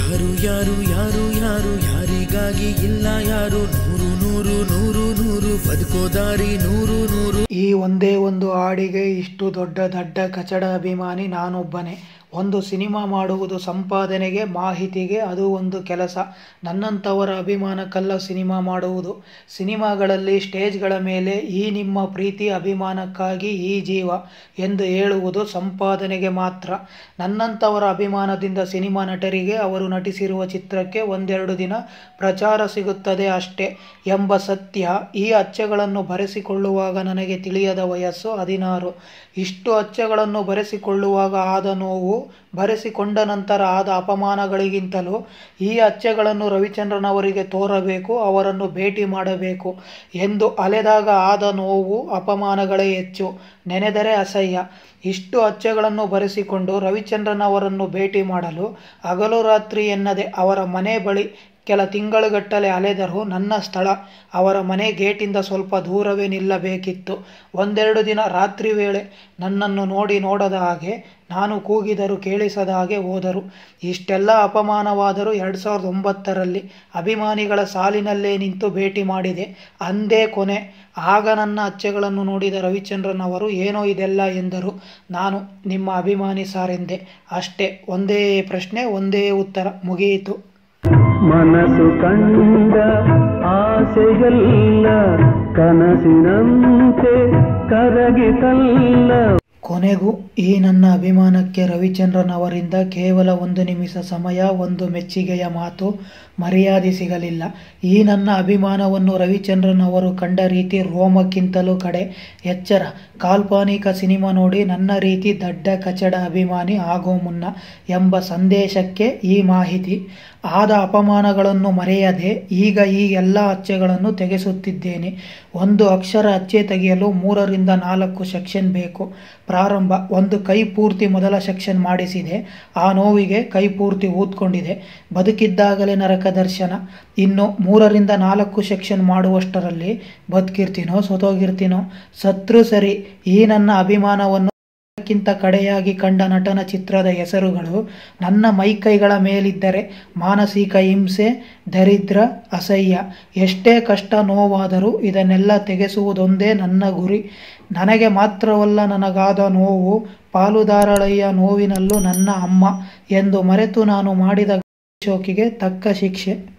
ಯಾರು ಯಾರು ಯಾರು ಯಾರು ಯಾರಿಗಾಗಿ ಇಲ್ಲ ಯಾರು ನೂರು ನೂರು ನೂರು ನೂರು ಬದುಕೋ ದಾರಿ ನೂರು ನೂರು ಈ ಒಂದೇ ಒಂದು ಹಾಡಿಗೆ ಇಷ್ಟು ದೊಡ್ಡ ದಡ್ಡ ಕಚಡ ಅಭಿಮಾನಿ ನಾನೊಬ್ಬನೇ ಒಂದು ಸಿನಿಮಾ ಮಾಡುವುದು ಸಂಪಾದನೆಗೆ ಮಾಹಿತಿಗೆ ಅದು ಒಂದು ಕೆಲಸ ನನ್ನಂಥವರ ಅಭಿಮಾನಕ್ಕಲ್ಲ ಸಿನಿಮಾ ಮಾಡುವುದು ಸಿನಿಮಾಗಳಲ್ಲಿ ಸ್ಟೇಜ್ಗಳ ಮೇಲೆ ಈ ನಿಮ್ಮ ಪ್ರೀತಿ ಅಭಿಮಾನಕ್ಕಾಗಿ ಈ ಜೀವ ಎಂದು ಹೇಳುವುದು ಸಂಪಾದನೆಗೆ ಮಾತ್ರ ನನ್ನಂಥವರ ಅಭಿಮಾನದಿಂದ ಸಿನಿಮಾ ನಟರಿಗೆ ಅವರು ನಟಿಸಿರುವ ಚಿತ್ರಕ್ಕೆ ಒಂದೆರಡು ದಿನ ಪ್ರಚಾರ ಸಿಗುತ್ತದೆ ಅಷ್ಟೇ ಎಂಬ ಸತ್ಯ ಈ ಅಚ್ಚಗಳನ್ನು ಬರೆಸಿಕೊಳ್ಳುವಾಗ ನನಗೆ ತಿಳಿಯದ ವಯಸ್ಸು ಹದಿನಾರು ಇಷ್ಟು ಅಚ್ಚಗಳನ್ನು ಬರೆಸಿಕೊಳ್ಳುವಾಗ ಆದ ನೋವು ಬರೆಸಿಕೊಂಡ ನಂತರ ಆದ ಅಪಮಾನಗಳಿಗಿಂತಲೂ ಈ ಅಚ್ಚಗಳನ್ನು ರವಿಚಂದ್ರನ್ ಅವರಿಗೆ ತೋರಬೇಕು ಅವರನ್ನು ಭೇಟಿ ಮಾಡಬೇಕು ಎಂದು ಅಲೆದಾಗ ಆದ ನೋವು ಅಪಮಾನಗಳೇ ಹೆಚ್ಚು ನೆನೆದರೆ ಅಸಹ್ಯ ಇಷ್ಟು ಅಚ್ಚಗಳನ್ನು ಬರೆಸಿಕೊಂಡು ರವಿಚಂದ್ರನ್ ಅವರನ್ನು ಭೇಟಿ ಮಾಡಲು ಹಗಲು ರಾತ್ರಿ ಎನ್ನದೆ ಅವರ ಮನೆ ಬಳಿ ಕೆಲ ತಿಂಗಳುಗಟ್ಟಲೆ ಅಲೆದರೂ ನನ್ನ ಸ್ಥಳ ಅವರ ಮನೆ ಗೇಟಿಂದ ಸ್ವಲ್ಪ ದೂರವೇ ನಿಲ್ಲಬೇಕಿತ್ತು ಒಂದೆರಡು ದಿನ ರಾತ್ರಿ ವೇಳೆ ನನ್ನನ್ನು ನೋಡಿ ನೋಡದ ಹಾಗೆ ನಾನು ಕೂಗಿದರೂ ಕೇಳಿಸದ ಹಾಗೆ ಹೋದರು ಇಷ್ಟೆಲ್ಲ ಅಪಮಾನವಾದರೂ ಎರಡು ಸಾವಿರದ ಒಂಬತ್ತರಲ್ಲಿ ಅಭಿಮಾನಿಗಳ ಸಾಲಿನಲ್ಲೇ ನಿಂತು ಭೇಟಿ ಮಾಡಿದೆ ಅಂದೇ ಕೊನೆ ಆಗ ನನ್ನ ಅಚ್ಚೆಗಳನ್ನು ನೋಡಿದ ರವಿಚಂದ್ರನ್ ಅವರು ಏನೋ ಇದೆಲ್ಲ ಎಂದರು ನಾನು ನಿಮ್ಮ ಅಭಿಮಾನಿ ಸಾರೆಂದೆ ಅಷ್ಟೇ ಒಂದೇ ಪ್ರಶ್ನೆ ಒಂದೇ ಉತ್ತರ ಮುಗಿಯಿತು ಮನಸ್ಸು ಕಂಡ ಆಸೆಯಲ್ಲ ಕನಸಿನಂತೆ ಕರಗಿತಲ್ಲ ಕೊನೆಗೂ ಈ ನನ್ನ ಅಭಿಮಾನಕ್ಕೆ ರವಿಚಂದ್ರನ್ ಅವರಿಂದ ಕೇವಲ ಒಂದು ನಿಮಿಷ ಸಮಯ ಒಂದು ಮೆಚ್ಚುಗೆಯ ಮಾತು ಮರ್ಯಾದೆ ಸಿಗಲಿಲ್ಲ ಈ ನನ್ನ ಅಭಿಮಾನವನ್ನು ರವಿಚಂದ್ರನ್ ಅವರು ಕಂಡ ರೀತಿ ರೋಮಕ್ಕಿಂತಲೂ ಕಡೆ ಎಚ್ಚರ ಕಾಲ್ಪನಿಕ ಸಿನಿಮಾ ನೋಡಿ ನನ್ನ ರೀತಿ ದಡ್ಡ ಕಚಡ ಅಭಿಮಾನಿ ಆಗೋ ಮುನ್ನ ಎಂಬ ಸಂದೇಶಕ್ಕೆ ಈ ಮಾಹಿತಿ ಆದ ಅಪಮಾನಗಳನ್ನು ಮರೆಯದೆ ಈಗ ಈ ಎಲ್ಲ ಅಚ್ಚೆಗಳನ್ನು ತೆಗೆಸುತ್ತಿದ್ದೇನೆ ಒಂದು ಅಕ್ಷರ ಅಚ್ಚೆ ತೆಗೆಯಲು ಮೂರರಿಂದ ನಾಲ್ಕು ಸೆಕ್ಷನ್ ಬೇಕು ಪ್ರಾರಂಭ ಒಂದು ಕೈ ಪೂರ್ತಿ ಮೊದಲ ಸೆಕ್ಷನ್ ಮಾಡಿಸಿದೆ ಆ ನೋವಿಗೆ ಕೈ ಪೂರ್ತಿ ಊದ್ಕೊಂಡಿದೆ ಬದುಕಿದ್ದಾಗಲೇ ನರಕ ದರ್ಶನ ಇನ್ನು ಮೂರರಿಂದ ನಾಲ್ಕು ಸೆಕ್ಷನ್ ಮಾಡುವಷ್ಟರಲ್ಲಿ ಬದುಕಿರ್ತೀನೋ ಸೊತೋಗಿರ್ತೀನೋ ಸತ್ರು ಸರಿ ಈ ನನ್ನ ಅಭಿಮಾನವನ್ನು ಕ್ಕಿಂತ ಕಡೆಯಾಗಿ ಕಂಡ ನಟನ ಚಿತ್ರದ ಹೆಸರುಗಳು ನನ್ನ ಮೈಕೈಗಳ ಮೇಲಿದ್ದರೆ ಮಾನಸಿಕ ಹಿಂಸೆ ದರಿದ್ರ ಅಸಹ್ಯ ಎಷ್ಟೇ ಕಷ್ಟ ನೋವಾದರೂ ಇದನ್ನೆಲ್ಲ ತೆಗೆಸುವುದೊಂದೇ ನನ್ನ ಗುರಿ ನನಗೆ ಮಾತ್ರವಲ್ಲ ನನಗಾದ ನೋವು ಪಾಲುದಾರಳಯ್ಯ ನೋವಿನಲ್ಲೂ ನನ್ನ ಅಮ್ಮ ಎಂದು ಮರೆತು ನಾನು ಮಾಡಿದ ಶೋಕಿಗೆ ತಕ್ಕ ಶಿಕ್ಷೆ